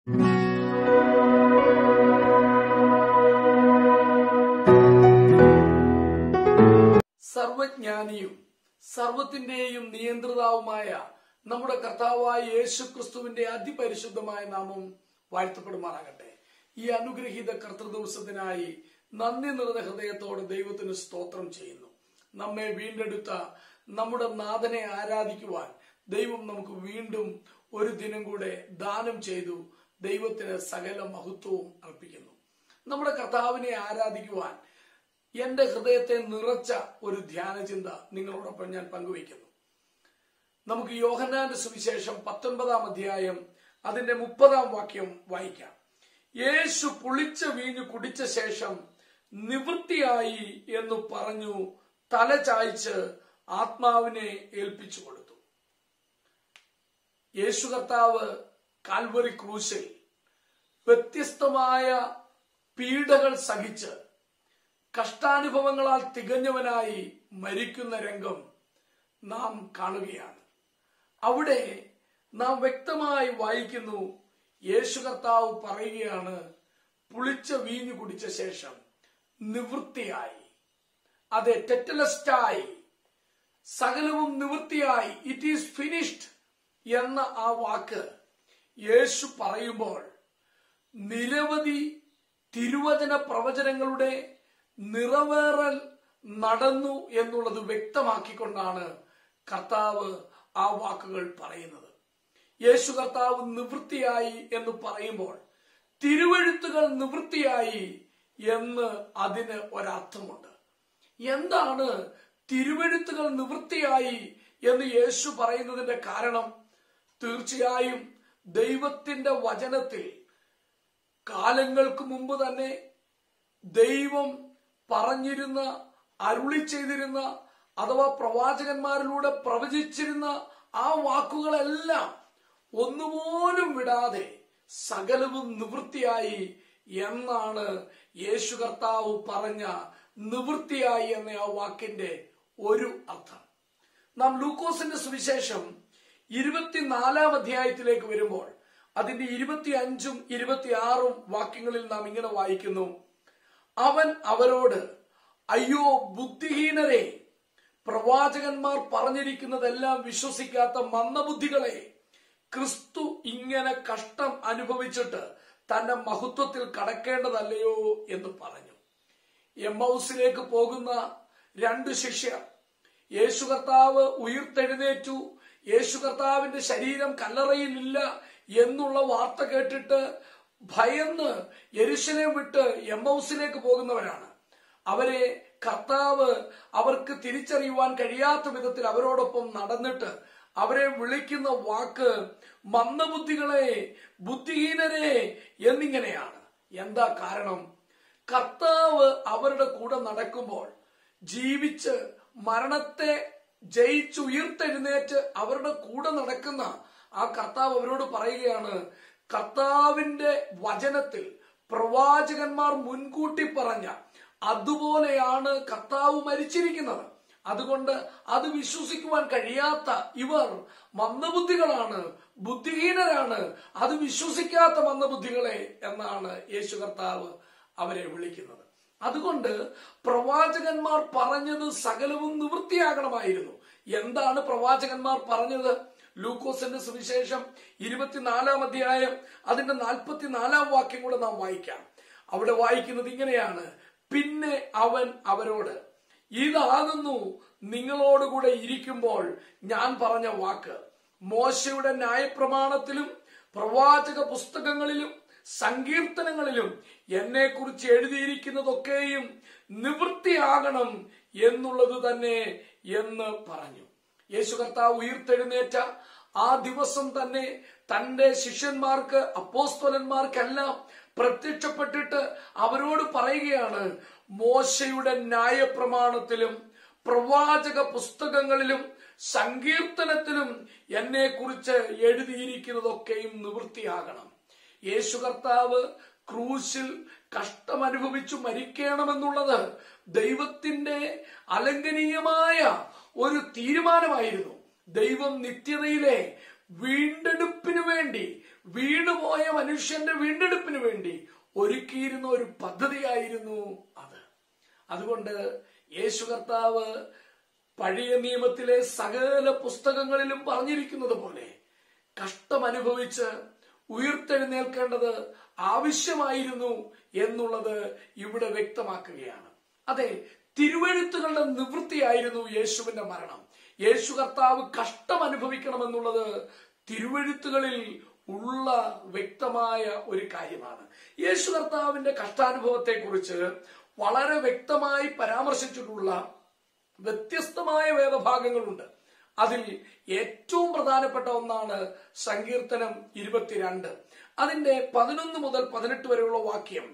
സർവജ്ഞാനിയും സർവത്തിന്റെയും നിയന്ത്രിതാവുമായ നമ്മുടെ കർത്താവായ യേശു ക്രിസ്തുവിന്റെ അതിപരിശുദ്ധമായ നാമം വാഴ്ത്തപ്പെടുമാറാകട്ടെ ഈ അനുഗ്രഹീത കർത്തൃദിവസത്തിനായി നന്ദി നിറഞ്ഞ ഹൃദയത്തോടെ ദൈവത്തിന് സ്തോത്രം ചെയ്യുന്നു നമ്മെ വീണ്ടെടുത്ത നമ്മുടെ നാഥനെ ആരാധിക്കുവാൻ ദൈവം നമുക്ക് വീണ്ടും ഒരു ദിനം കൂടെ ദാനം ചെയ്തു ദൈവത്തിന് സകല മഹത്വവും അർപ്പിക്കുന്നു നമ്മുടെ കർത്താവിനെ ആരാധിക്കുവാൻ എന്റെ ഹൃദയത്തെ നിറച്ച ഒരു ധ്യാനചിന്ത നിങ്ങളോടൊപ്പം ഞാൻ പങ്കുവയ്ക്കുന്നു നമുക്ക് യോഹന്നാന്റെ സുവിശേഷം പത്തൊൻപതാം അധ്യായം അതിന്റെ മുപ്പതാം വാക്യം വായിക്കാം യേശു പുളിച്ച വീഞ്ഞു കുടിച്ച ശേഷം നിവൃത്തിയായി എന്ന് പറഞ്ഞു തല ചായ്ച്ച് ആത്മാവിനെ ഏൽപ്പിച്ചു കൊടുത്തു യേശു കർത്താവ് കാൽവറി ക്രൂശിൽ വ്യത്യസ്തമായ പീഡകൾ സഹിച്ച് കഷ്ടാനുഭവങ്ങളാൽ തികഞ്ഞവനായി മരിക്കുന്ന രംഗം നാം കാണുകയാണ് അവിടെ നാം വ്യക്തമായി വായിക്കുന്നു യേശു കർത്താവ് പറയുകയാണ് പുളിച്ച വീഞ്ഞു കുടിച്ച ശേഷം നിവൃത്തിയായി അതെ ടെറ്റലസ്റ്റായി സകലവും നിവൃത്തിയായി ഇറ്റ് ഈസ് ഫിനിഷ്ഡ് എന്ന ആ വാക്ക് യേശു പറയുമ്പോൾ നിരവധി തിരുവചന പ്രവചനങ്ങളുടെ നിറവേറൽ നടന്നു എന്നുള്ളത് വ്യക്തമാക്കിക്കൊണ്ടാണ് കർത്താവ് ആ വാക്കുകൾ പറയുന്നത് യേശു കർത്താവ് നിവൃത്തിയായി എന്ന് പറയുമ്പോൾ തിരുവഴുത്തുകൾ നിവൃത്തിയായി എന്ന് അതിന് ഒരർത്ഥമുണ്ട് എന്താണ് തിരുവഴുത്തുകൾ നിവൃത്തിയായി എന്ന് യേശു പറയുന്നതിന്റെ കാരണം തീർച്ചയായും ദൈവത്തിന്റെ വചനത്തിൽ കാലങ്ങൾക്ക് മുമ്പ് തന്നെ ദൈവം പറഞ്ഞിരുന്ന അരുളി ചെയ്തിരുന്ന അഥവാ പ്രവാചകന്മാരിലൂടെ പ്രവചിച്ചിരുന്ന ആ വാക്കുകളെല്ലാം ഒന്നുപോലും വിടാതെ സകലവും നിവൃത്തിയായി എന്നാണ് യേശു കർത്താവ് പറഞ്ഞ നിവൃത്തിയായി എന്ന ആ വാക്കിന്റെ ഒരു അർത്ഥം നാം ലൂക്കോസിന്റെ സുവിശേഷം ഇരുപത്തിനാലാം അധ്യായത്തിലേക്ക് വരുമ്പോൾ അതിന്റെ ഇരുപത്തി അഞ്ചും ഇരുപത്തിയാറും വാക്യങ്ങളിൽ നാം ഇങ്ങനെ വായിക്കുന്നു അവൻ അവരോട് അയ്യോ ബുദ്ധിഹീനരെ പ്രവാചകന്മാർ പറഞ്ഞിരിക്കുന്നതെല്ലാം വിശ്വസിക്കാത്ത മന്ദബുദ്ധികളെ ക്രിസ്തു ഇങ്ങനെ കഷ്ടം അനുഭവിച്ചിട്ട് തന്റെ മഹത്വത്തിൽ കടക്കേണ്ടതല്ലയോ എന്ന് പറഞ്ഞു എം ഹൗസിലേക്ക് പോകുന്ന രണ്ട് ശിഷ്യർ യേശു കർത്താവ് ഉയർത്തെഴുന്നേറ്റു യേശു കർത്താവിന്റെ ശരീരം കല്ലറയിലില്ല എന്നുള്ള വാർത്ത കേട്ടിട്ട് ഭയന്ന് യെരുശലേം വിട്ട് എം ഹൗസിലേക്ക് പോകുന്നവരാണ് അവരെ കർത്താവ് അവർക്ക് തിരിച്ചറിയുവാൻ കഴിയാത്ത വിധത്തിൽ അവരോടൊപ്പം നടന്നിട്ട് അവരെ വിളിക്കുന്ന വാക്ക് മന്ദബുദ്ധികളെ ബുദ്ധിഹീനരെ എന്നിങ്ങനെയാണ് എന്താ കാരണം കർത്താവ് അവരുടെ കൂടെ നടക്കുമ്പോൾ ജീവിച്ച് മരണത്തെ ജയിച്ചുയർത്തെഴുന്നേറ്റ് അവരുടെ കൂടെ നടക്കുന്ന ആ കർത്താവ് അവരോട് പറയുകയാണ് കർത്താവിന്റെ വചനത്തിൽ പ്രവാചകന്മാർ മുൻകൂട്ടി പറഞ്ഞ അതുപോലെയാണ് കർത്താവ് മരിച്ചിരിക്കുന്നത് അതുകൊണ്ട് അത് വിശ്വസിക്കുവാൻ കഴിയാത്ത ഇവർ മന്ദബുദ്ധികളാണ് ബുദ്ധിഹീനരാണ് അത് വിശ്വസിക്കാത്ത മന്ദബുദ്ധികളെ എന്നാണ് യേശു കർത്താവ് അവരെ വിളിക്കുന്നത് അതുകൊണ്ട് പ്രവാചകന്മാർ പറഞ്ഞത് സകലവും നിവൃത്തിയാകണമായിരുന്നു എന്താണ് പ്രവാചകന്മാർ പറഞ്ഞത് ലൂക്കോസിന്റെ സുവിശേഷം ഇരുപത്തിനാലാം അധ്യായം അതിന്റെ നാൽപ്പത്തിനാലാം വാക്യം കൂടെ നാം വായിക്കാം അവിടെ വായിക്കുന്നത് ഇങ്ങനെയാണ് പിന്നെ അവൻ അവരോട് ഇതാകുന്നു നിങ്ങളോടുകൂടെ ഇരിക്കുമ്പോൾ ഞാൻ പറഞ്ഞ വാക്ക് മോശയുടെ ന്യായപ്രമാണത്തിലും പ്രവാചക പുസ്തകങ്ങളിലും സങ്കീർത്തനങ്ങളിലും എന്നെ കുറിച്ച് എഴുതിയിരിക്കുന്നതൊക്കെയും നിവൃത്തിയാകണം എന്നുള്ളത് തന്നെ എന്ന് പറഞ്ഞു യേശു കർത്താവ് ഉയർത്തെഴുന്നേറ്റ ആ ദിവസം തന്നെ തന്റെ ശിഷ്യന്മാർക്ക് അപ്പോസ്തലന്മാർക്കെല്ലാം പ്രത്യക്ഷപ്പെട്ടിട്ട് അവരോട് പറയുകയാണ് മോശയുടെ ന്യായപ്രമാണത്തിലും പ്രവാചക പുസ്തകങ്ങളിലും സങ്കീർത്തനത്തിലും എന്നെ കുറിച്ച് എഴുതിയിരിക്കുന്നതൊക്കെയും നിവൃത്തിയാകണം യേശു കർത്താവ് ക്രൂശിൽ കഷ്ടമനുഭവിച്ചു മരിക്കണമെന്നുള്ളത് ദൈവത്തിന്റെ അലംഘനീയമായ ഒരു തീരുമാനമായിരുന്നു ദൈവം നിത്യതയിലെ വീണ്ടെടുപ്പിനു വേണ്ടി വീണുപോയ മനുഷ്യന്റെ വീണ്ടെടുപ്പിന് വേണ്ടി ഒരുക്കിയിരുന്ന ഒരു പദ്ധതിയായിരുന്നു അത് അതുകൊണ്ട് യേശു കർത്താവ് പഴയ നിയമത്തിലെ സകല പുസ്തകങ്ങളിലും പറഞ്ഞിരിക്കുന്നത് പോലെ കഷ്ടമനുഭവിച്ച് ഉയർത്തെഴുന്നേൽക്കേണ്ടത് ആവശ്യമായിരുന്നു എന്നുള്ളത് ഇവിടെ വ്യക്തമാക്കുകയാണ് അതെ തിരുവഴുത്തുകളുടെ നിവൃത്തിയായിരുന്നു യേശുവിന്റെ മരണം യേശു കർത്താവ് കഷ്ടം അനുഭവിക്കണമെന്നുള്ളത് തിരുവഴുത്തുകളിൽ ഉള്ള വ്യക്തമായ ഒരു കാര്യമാണ് യേശു കർത്താവിന്റെ കഷ്ടാനുഭവത്തെ കുറിച്ച് വളരെ വ്യക്തമായി പരാമർശിച്ചിട്ടുള്ള വ്യത്യസ്തമായ വേദഭാഗങ്ങളുണ്ട് അതിൽ ഏറ്റവും പ്രധാനപ്പെട്ട ഒന്നാണ് സങ്കീർത്തനം ഇരുപത്തിരണ്ട് അതിന്റെ പതിനൊന്ന് മുതൽ പതിനെട്ട് വരെയുള്ള വാക്യം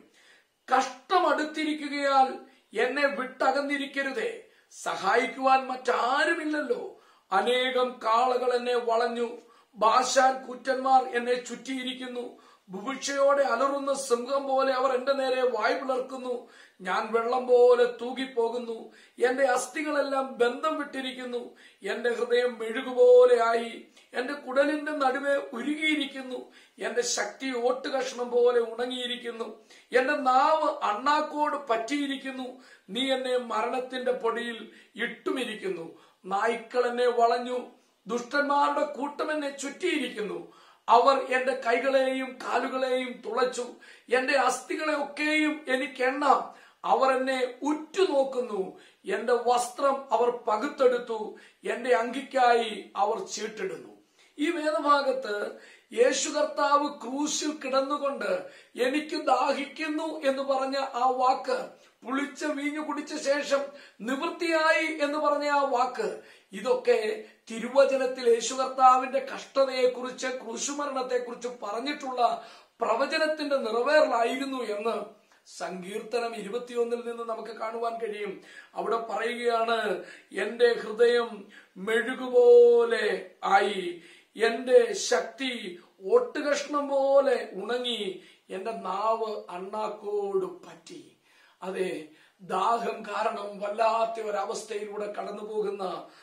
കഷ്ടമടുത്തിരിക്കുകയാൽ എന്നെ വിട്ടകന്നിരിക്കരുതേ സഹായിക്കുവാൻ മറ്റാരുമില്ലല്ലോ അനേകം കാളകൾ എന്നെ വളഞ്ഞു ബാഷാൻ കൂറ്റന്മാർ എന്നെ ചുറ്റിയിരിക്കുന്നു ബുഭിക്ഷയോടെ അലറുന്ന സിംഹം പോലെ അവർ എന്റെ നേരെ വായ് പിളർക്കുന്നു ഞാൻ വെള്ളം പോലെ തൂകിപ്പോകുന്നു എന്റെ അസ്ഥികളെല്ലാം ബന്ധം വിട്ടിരിക്കുന്നു എന്റെ ഹൃദയം മെഴുകുപോലെ ആയി എന്റെ കുടലിന്റെ നടുവെ ഉരുകിയിരിക്കുന്നു എന്റെ ശക്തി ഓട്ടുകഷ്ണം പോലെ ഉണങ്ങിയിരിക്കുന്നു എന്റെ നാവ് അണ്ണാക്കോട് പറ്റിയിരിക്കുന്നു നീ എന്നെ മരണത്തിന്റെ പൊടിയിൽ ഇട്ടുമിരിക്കുന്നു നായ്ക്കൾ എന്നെ വളഞ്ഞു ദുഷ്ടന്മാരുടെ കൂട്ടം എന്നെ ചുറ്റിയിരിക്കുന്നു അവർ എന്റെ കൈകളെയും കാലുകളെയും തുളച്ചു എന്റെ അസ്ഥികളെ ഒക്കെയും എനിക്ക് എണ്ണാം അവർ എന്നെ ഉറ്റുനോക്കുന്നു എന്റെ വസ്ത്രം അവർ പകുത്തെടുത്തു എന്റെ അങ്കിക്കായി അവർ ചീട്ടിടുന്നു ഈ വേദഭാഗത്ത് യേശു കർത്താവ് ക്രൂശിൽ കിടന്നുകൊണ്ട് എനിക്ക് ദാഹിക്കുന്നു എന്ന് പറഞ്ഞ ആ വാക്ക് പുളിച്ച വീഞ്ഞു കുടിച്ച ശേഷം നിവൃത്തിയായി എന്ന് പറഞ്ഞ ആ വാക്ക് ഇതൊക്കെ തിരുവചനത്തിൽ യേശു കർത്താവിന്റെ കഷ്ടതയെക്കുറിച്ച് ക്രൂശുമരണത്തെക്കുറിച്ച് പറഞ്ഞിട്ടുള്ള പ്രവചനത്തിന്റെ നിറവേറലായിരുന്നു എന്ന് സങ്കീർത്തനം ഇരുപത്തിയൊന്നിൽ നിന്ന് നമുക്ക് കാണുവാൻ കഴിയും അവിടെ പറയുകയാണ് എന്റെ ഹൃദയം മെഴുകുപോലെ ആയി എന്റെ ശക്തി ഓട്ടുകഷ്ണം പോലെ ഉണങ്ങി എന്റെ നാവ് അണ്ണാക്കോട് പറ്റി അതെ ദാഹം കാരണം വല്ലാത്ത ഒരവസ്ഥയിലൂടെ കടന്നു പോകുന്ന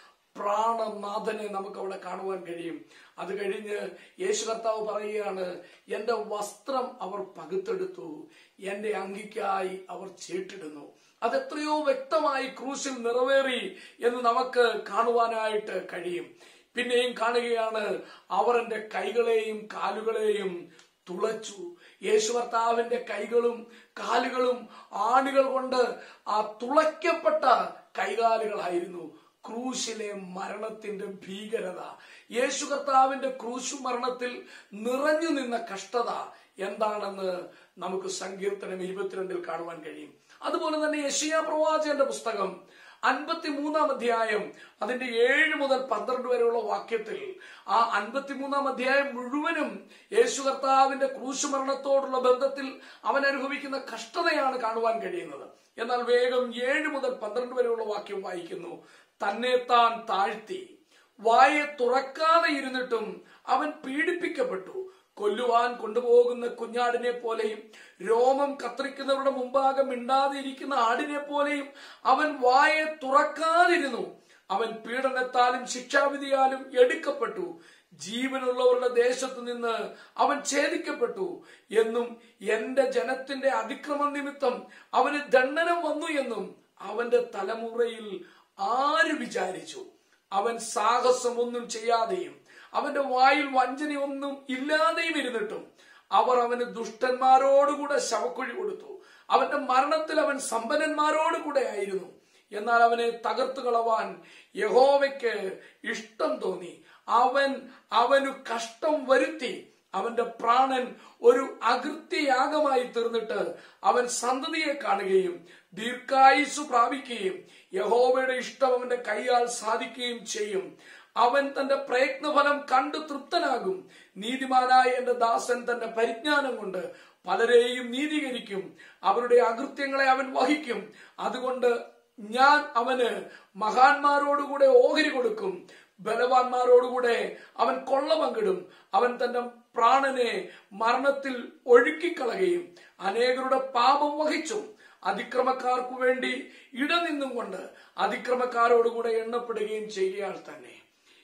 പ്രാണനാഥനെ നമുക്ക് അവിടെ കാണുവാൻ കഴിയും അത് കഴിഞ്ഞ് യേശു കർത്താവ് പറയുകയാണ് എന്റെ വസ്ത്രം അവർ പകുത്തെടുത്തു എന്റെ അങ്കിക്കായി അവർ ചീട്ടിടുന്നു അതെത്രയോ വ്യക്തമായി ക്രൂശിൽ നിറവേറി എന്ന് നമുക്ക് കാണുവാനായിട്ട് കഴിയും പിന്നെയും കാണുകയാണ് അവർ എന്റെ കൈകളെയും കാലുകളെയും തുളച്ചു യേശു കർത്താവിന്റെ കൈകളും കാലുകളും ആണികൾ കൊണ്ട് ആ തുളയ്ക്കപ്പെട്ട കൈകാലുകളായിരുന്നു ക്രൂശിലെ മരണത്തിന്റെ ഭീകരത യേശു കർത്താവിന്റെ ക്രൂശു മരണത്തിൽ നിറഞ്ഞു നിന്ന കഷ്ടത എന്താണെന്ന് നമുക്ക് സങ്കീർത്തനം ഇരുപത്തിരണ്ടിൽ കാണുവാൻ കഴിയും അതുപോലെ തന്നെ യഷിയ പ്രവാചകന്റെ പുസ്തകം അൻപത്തിമൂന്നാം അധ്യായം അതിന്റെ ഏഴ് മുതൽ പന്ത്രണ്ട് വരെയുള്ള വാക്യത്തിൽ ആ അൻപത്തിമൂന്നാം അധ്യായം മുഴുവനും യേശു കർത്താവിന്റെ ക്രൂശുമരണത്തോടുള്ള ബന്ധത്തിൽ അവൻ അനുഭവിക്കുന്ന കഷ്ടതയാണ് കാണുവാൻ കഴിയുന്നത് എന്നാൽ വേഗം ഏഴ് മുതൽ പന്ത്രണ്ട് വരെയുള്ള വാക്യം വായിക്കുന്നു തന്നെ താൻ താഴ്ത്തി വായെ തുറക്കാതെ ഇരുന്നിട്ടും അവൻ പീഡിപ്പിക്കപ്പെട്ടു കൊല്ലുവാൻ കൊണ്ടുപോകുന്ന കുഞ്ഞാടിനെ പോലെയും രോമം കത്രിക്കുന്നവരുടെ മുമ്പാകെ മിണ്ടാതെ ഇരിക്കുന്ന ആടിനെ പോലെയും അവൻ വായെ തുറക്കാതിരുന്നു അവൻ പീഡനത്താലും ശിക്ഷാവിധിയാലും എടുക്കപ്പെട്ടു ജീവനുള്ളവരുടെ ദേശത്തു നിന്ന് അവൻ ഛേദിക്കപ്പെട്ടു എന്നും എന്റെ ജനത്തിന്റെ അതിക്രമ നിമിത്തം അവന് ദണ്ഡനം വന്നു എന്നും അവന്റെ തലമുറയിൽ ആര് വിചാരിച്ചു അവൻ സാഹസമൊന്നും ചെയ്യാതെയും അവന്റെ വായിൽ വഞ്ചനയൊന്നും ഇല്ലാതെയും ഇരുന്നിട്ടും അവർ അവന് ദുഷ്ടന്മാരോടുകൂടെ ശവക്കുഴി കൊടുത്തു അവന്റെ മരണത്തിൽ അവൻ സമ്പന്നന്മാരോടുകൂടെ ആയിരുന്നു എന്നാൽ അവനെ തകർത്തു കളവാൻ യഹോവയ്ക്ക് ഇഷ്ടം തോന്നി അവൻ അവനു കഷ്ടം വരുത്തി അവന്റെ പ്രാണൻ ഒരു അകൃത്യയാഗമായി തീർന്നിട്ട് അവൻ സന്തതിയെ കാണുകയും ദീർഘായുസ് പ്രാപിക്കുകയും യഹോവയുടെ ഇഷ്ടം അവന്റെ കൈയാൽ സാധിക്കുകയും ചെയ്യും അവൻ തന്റെ പ്രയത്നഫലം കണ്ടു തൃപ്തനാകും നീതിമാനായ എന്റെ ദാസൻ തന്റെ പരിജ്ഞാനം കൊണ്ട് പലരെയും നീതീകരിക്കും അവരുടെ അകൃത്യങ്ങളെ അവൻ വഹിക്കും അതുകൊണ്ട് ഞാൻ അവന് മഹാന്മാരോടുകൂടെ ഓഹരി കൊടുക്കും ബലവാന്മാരോടുകൂടെ അവൻ കൊള്ള പങ്കിടും അവൻ തന്റെ പ്രാണനെ മരണത്തിൽ ഒഴുക്കിക്കളയുകയും അനേകരുടെ പാപം വഹിച്ചും അതിക്രമക്കാർക്കു വേണ്ടി ഇടനിന്നും കൊണ്ട് അതിക്രമക്കാരോടുകൂടെ എണ്ണപ്പെടുകയും ചെയ്യുകയാൽ തന്നെ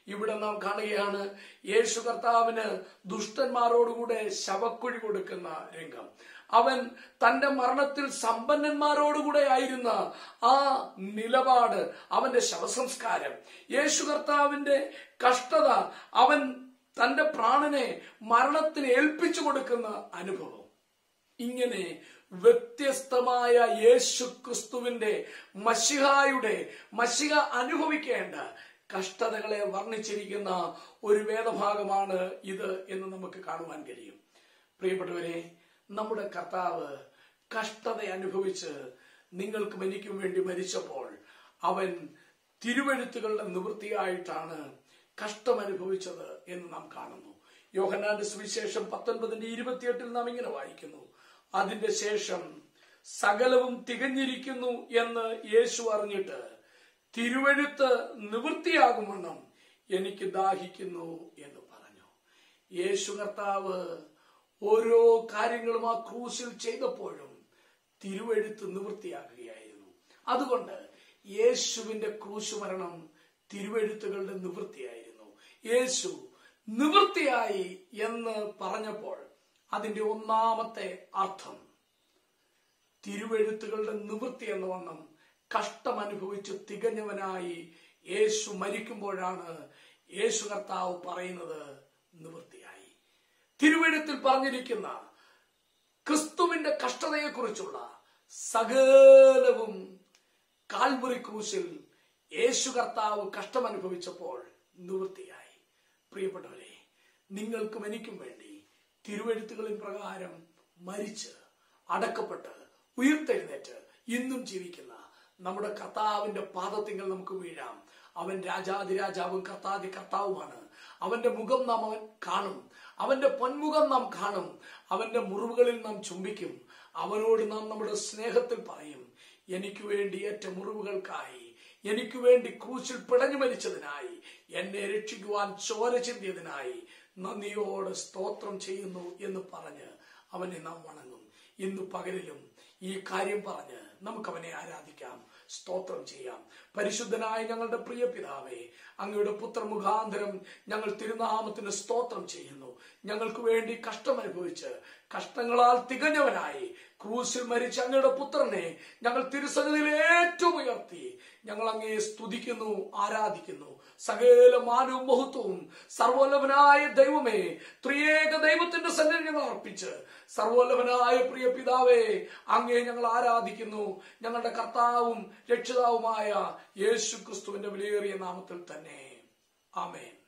ഇവിടെ നാം കാണുകയാണ് യേശു കർത്താവിന് ദുഷ്ടന്മാരോടുകൂടെ ശവക്കുഴി കൊടുക്കുന്ന രംഗം അവൻ തന്റെ മരണത്തിൽ സമ്പന്നന്മാരോടുകൂടെ ആയിരുന്ന ആ നിലപാട് അവന്റെ ശവസംസ്കാരം യേശു കർത്താവിന്റെ കഷ്ടത അവൻ തന്റെ പ്രാണനെ മരണത്തിന് ഏൽപ്പിച്ചു കൊടുക്കുന്ന അനുഭവം ഇങ്ങനെ വ്യത്യസ്തമായ യേശു ക്രിസ്തുവിന്റെ മഷിഹായുടെ മഷിഹ അനുഭവിക്കേണ്ട കഷ്ടതകളെ വർണ്ണിച്ചിരിക്കുന്ന ഒരു വേദഭാഗമാണ് ഇത് എന്ന് നമുക്ക് കാണുവാൻ കഴിയും പ്രിയപ്പെട്ടവരെ നമ്മുടെ കർത്താവ് കഷ്ടത അനുഭവിച്ച് നിങ്ങൾക്കും എനിക്കും വേണ്ടി മരിച്ചപ്പോൾ അവൻ തിരുവഴുത്തുകളുടെ നിവൃത്തിയായിട്ടാണ് കഷ്ടം അനുഭവിച്ചത് എന്ന് നാം കാണുന്നു യോഹനാന്റെ സുവിശേഷം പത്തൊൻപതിന്റെ ഇരുപത്തിയെട്ടിൽ നാം ഇങ്ങനെ വായിക്കുന്നു അതിന്റെ ശേഷം സകലവും തികഞ്ഞിരിക്കുന്നു എന്ന് യേശു അറിഞ്ഞിട്ട് തിരുവഴുത്ത് നിവൃത്തിയാകുമെന്നും എനിക്ക് ദാഹിക്കുന്നു എന്ന് പറഞ്ഞു യേശു കർത്താവ് ഓരോ കാര്യങ്ങളും ആ ക്രൂശിൽ ചെയ്തപ്പോഴും തിരുവഴുത്ത് നിവൃത്തിയാകുകയായിരുന്നു അതുകൊണ്ട് യേശുവിന്റെ ക്രൂശ് മരണം തിരുവഴുത്തുകളുടെ നിവൃത്തിയായിരുന്നു യേശു നിവൃത്തിയായി എന്ന് പറഞ്ഞപ്പോൾ അതിന്റെ ഒന്നാമത്തെ അർത്ഥം തിരുവെഴുത്തുകളുടെ നിവൃത്തി എന്ന വണ്ണം കഷ്ടം അനുഭവിച്ച് തികഞ്ഞവനായി യേശു മരിക്കുമ്പോഴാണ് യേശു കർത്താവ് പറയുന്നത് നിവൃത്തിയായി തിരുവെഴുത്തിൽ പറഞ്ഞിരിക്കുന്ന ക്രിസ്തുവിന്റെ കഷ്ടതയെക്കുറിച്ചുള്ള സകലവും കാൽമുറി ക്രൂശിൽ യേശു കർത്താവ് കഷ്ടം അനുഭവിച്ചപ്പോൾ നിവൃത്തിയായി പ്രിയപ്പെട്ടവരെ നിങ്ങൾക്കും എനിക്കും വേണ്ടി തിരുവെഴുത്തുകളിൻ പ്രകാരം മരിച്ച് അടക്കപ്പെട്ട് ഉയർത്തെഴുന്നേറ്റ് ഇന്നും ജീവിക്കുന്ന നമ്മുടെ കർത്താവിന്റെ പാദത്തിങ്ങൾ നമുക്ക് വീഴാം അവൻ രാജാതിരാജാവും കർത്താതി കർത്താവുമാണ് അവന്റെ മുഖം നാം അവൻ കാണും അവന്റെ പൊന്മുഖം നാം കാണും അവന്റെ മുറിവുകളിൽ നാം ചുംബിക്കും അവനോട് നാം നമ്മുടെ സ്നേഹത്തിൽ പറയും എനിക്ക് വേണ്ടി ഏറ്റ മുറിവുകൾക്കായി എനിക്ക് വേണ്ടി ക്രൂശിൽ പിടഞ്ഞു മരിച്ചതിനായി എന്നെ രക്ഷിക്കുവാൻ ചോര ചിന്തിയതിനായി നന്ദിയോട് സ്തോത്രം ചെയ്യുന്നു എന്ന് പറഞ്ഞ് അവനെ നാം വണങ്ങും ഇന്ന് പകലിലും ഈ കാര്യം പറഞ്ഞ് നമുക്ക് അവനെ ആരാധിക്കാം സ്തോത്രം ചെയ്യാം പരിശുദ്ധനായ ഞങ്ങളുടെ പ്രിയ പിതാവേ അങ്ങയുടെ പുത്ര മുഖാന്തരം ഞങ്ങൾ തിരുനാമത്തിന് സ്തോത്രം ചെയ്യുന്നു ഞങ്ങൾക്ക് വേണ്ടി കഷ്ടം അനുഭവിച്ച് കഷ്ടങ്ങളാൽ തികഞ്ഞവനായി ക്രൂശിൽ മരിച്ച അങ്ങയുടെ പുത്രനെ ഞങ്ങൾ തിരുസന്നിധിയിൽ ഏറ്റവും ഉയർത്തി ഞങ്ങൾ അങ്ങയെ സ്തുതിക്കുന്നു ആരാധിക്കുന്നു സകല മാനവും മഹത്വവും സർവോല്ലഭനായ ദൈവമേ ത്രിയേക ദൈവത്തിന്റെ സന്നിധി ഞങ്ങൾ അർപ്പിച്ച് സർവോല്ലഭനായ പ്രിയ പിതാവേ അങ്ങേ ഞങ്ങൾ ആരാധിക്കുന്നു ഞങ്ങളുടെ കർത്താവും രക്ഷിതാവുമായ യേശു ക്രിസ്തുവിന്റെ വിലയേറിയ നാമത്തിൽ തന്നെ ആമേൻ